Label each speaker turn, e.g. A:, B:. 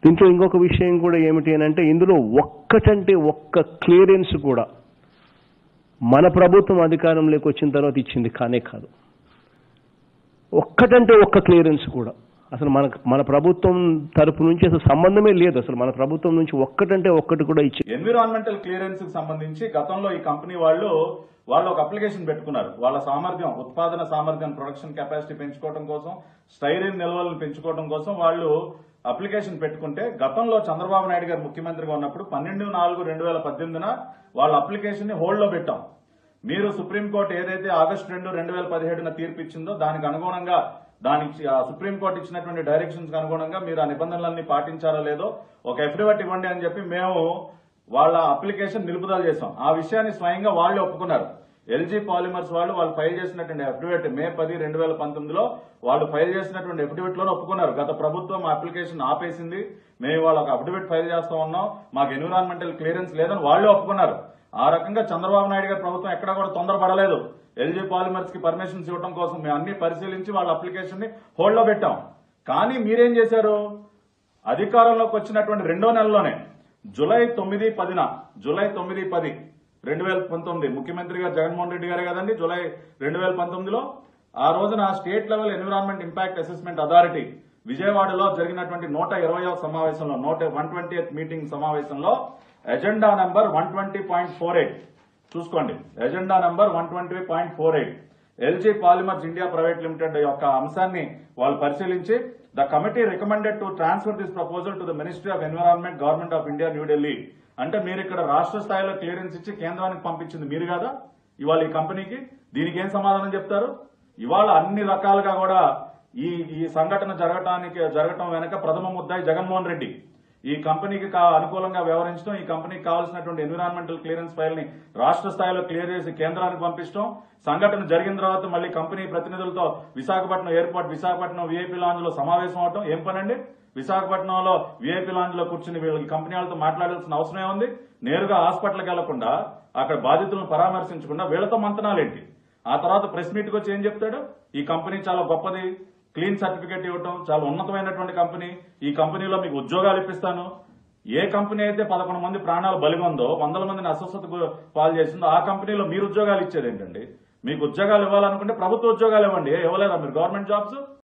A: దీంట్లో ఇంకొక విషయం కూడా ఏమిటి అని అంటే ఇందులో ఒక్కటంటే ఒక్క క్లియరెన్స్ కూడా మన ప్రభుత్వం అధికారంలోకి వచ్చిన తర్వాత ఇచ్చింది కానే కాదు ఒక్కటంటే ఒక్క క్లియరెన్స్ కూడా అసలు మన మన ప్రభుత్వం తరపు నుంచి అసలు సంబంధమే లేదు అసలు మన ప్రభుత్వం నుంచి ఒక్కటంటే ఒక్కటి కూడా ఇచ్చి
B: ఎన్విరాన్మెంటల్ క్లియరెన్స్ కి సంబంధించి గతంలో ఈ కంపెనీ వాళ్ళు వాళ్ళు ఒక అప్లికేషన్ పెట్టుకున్నారు వాళ్ళ సామర్థ్యం ఉత్పాదన సామర్థ్యం ప్రొడక్షన్ కెపాసిటీ పెంచుకోవడం కోసం స్టైరిన్ నిల్వలను పెంచుకోవడం కోసం వాళ్ళు అప్లికేషన్ పెట్టుకుంటే గతంలో చంద్రబాబు నాయుడు గారు ముఖ్యమంత్రిగా ఉన్నప్పుడు పన్నెండు నాలుగు రెండు వేల పద్దెనిమిదిన వాళ్ళ అప్లికేషన్ ని హోల్డ్ లో పెట్టాం మీరు సుప్రీంకోర్టు ఏదైతే ఆగస్టు రెండు రెండు వేల పదిహేడున తీర్పు ఇచ్చిందో దానికి అనుగుణంగా దానికి ఆ సుప్రీంకోర్టు ఇచ్చినటువంటి డైరెక్షన్స్ అనుగుణంగా మీరు ఆ నిబంధనలన్నీ పాటించారో లేదో ఒక ఎఫిడవిట్ ఇవ్వండి అని చెప్పి మేము వాళ్ళ అప్లికేషన్ నిలుపుదల చేశాం ఆ విషయాన్ని స్వయంగా వాళ్ళే ఒప్పుకున్నారు ఎల్జీ పాలిమర్స్ వాళ్ళు వాళ్ళు ఫైల్ చేసినటువంటి అఫిడవిట్ మే పది రెండు వేల పంతొమ్మిదిలో వాళ్ళు ఫైల్ చేసినటువంటి అఫిడవిట్ లోనే ఒప్పుకున్నారు గత ప్రభుత్వం అప్లికేషన్ ఆపేసింది మేము వాళ్ళకి అఫిడవిట్ ఫైల్ చేస్తా ఉన్నాం మాకు ఎన్విరాన్మెంటల్ క్లియరెన్స్ లేదని వాళ్ళే ఒప్పుకున్నారు ఆ రకంగా చంద్రబాబు నాయుడు గారి ప్రభుత్వం ఎక్కడా కూడా తొందరపడలేదు ఎల్జీ పాలిమర్స్ కి పర్మిషన్స్ ఇవ్వడం కోసం మేము అన్ని పరిశీలించి వాళ్ళ అప్లికేషన్ ని హోల్డ్ లో పెట్టాం కానీ మీరేం చేశారు అధికారంలోకి వచ్చినటువంటి రెండో నెలలోనే జూలై తొమ్మిది పదిన జూలై తొమ్మిది పది రెండు వేల పంతొమ్మిది ముఖ్యమంత్రి గారు జగన్మోహన్ రెడ్డి గారే కదండి జూలై రెండు వేల పంతొమ్మిదిలో ఆ రోజున state level environment impact assessment authority విజయవాడలో జరిగినటువంటి నూట ఇరవైవ సమావేశంలో నూట వన్ ట్వంటీ మీటింగ్ సమావేశంలో agenda number one twenty point four eight చూసుకోండి agenda number one twenty point four eight LG Polymers India private limited యొక్క అంశాన్ని వాళ్ళు పరిశీలించి the committee recommended to transfer this proposal to the ministry of environment government of India New Delhi అంటే మీరు ఇక్కడ రాష్ట్ర స్థాయిలో క్లియరెన్స్ ఇచ్చి కేంద్రానికి పంపించింది మీరు కాదా ఇవాళ ఈ కంపెనీకి దీనికి ఏం సమాధానం చెప్తారు ఇవాళ అన్ని రకాలుగా కూడా ఈ ఈ సంఘటన జరగటానికి జరగటం వెనక ప్రథమ ముద్దాయి జగన్మోహన్ రెడ్డి ఈ కంపెనీకి కా- అనుకూలంగా వ్యవహరించడం ఈ కంపెనీకి కావాల్సినటువంటి ఎన్విరాన్మెంటల్ క్లియరెన్స్ ఫైల్ ని రాష్ట్ర స్థాయిలో క్లియర్ చేసి కేంద్రానికి పంపించడం సంఘటన జరిగిన తర్వాత మళ్ళీ కంపెనీ ప్రతినిధులతో Visakhapatnam airport Visakhapatnam VIP lounge లో సమావేశం అవడం ఏం పనండి విశాఖపట్నంలో వీఐపీ లాంజ్ లో కూర్చుని వీళ్ళకి కంపెనీ వాళ్ళతో మాట్లాడాల్సిన అవసరం ఏముంది నేరుగా హాస్పిటల్కి వెళ్లకుండా అక్కడ బాధితులను పరామర్శించకుండా వీళ్ళతో మంతనాలేంటి ఆ తర్వాత ప్రెస్ మీట్ వచ్చి ఏం చెప్తాడు ఈ కంపెనీ చాలా గొప్పది క్లీన్ సర్టిఫికేట్ ఇవ్వటం చాలా ఉన్నతమైనటువంటి కంపెనీ ఈ కంపెనీలో మీకు ఉద్యోగాలు ఇప్పిస్తాను ఏ కంపెనీ అయితే పదకొండు మంది ప్రాణాలు బలిగొందో వందల మందిని అస్వస్థతకు పాలు చేసిందో ఆ కంపెనీలో మీరు ఉద్యోగాలు ఇచ్చేది ఏంటండి మీకు ఉద్యోగాలు ఇవ్వాలనుకుంటే ప్రభుత్వ ఉద్యోగాలు ఇవ్వండి ఏ ఇవ్వలేదా మీరు గవర్నమెంట్ జాబ్స్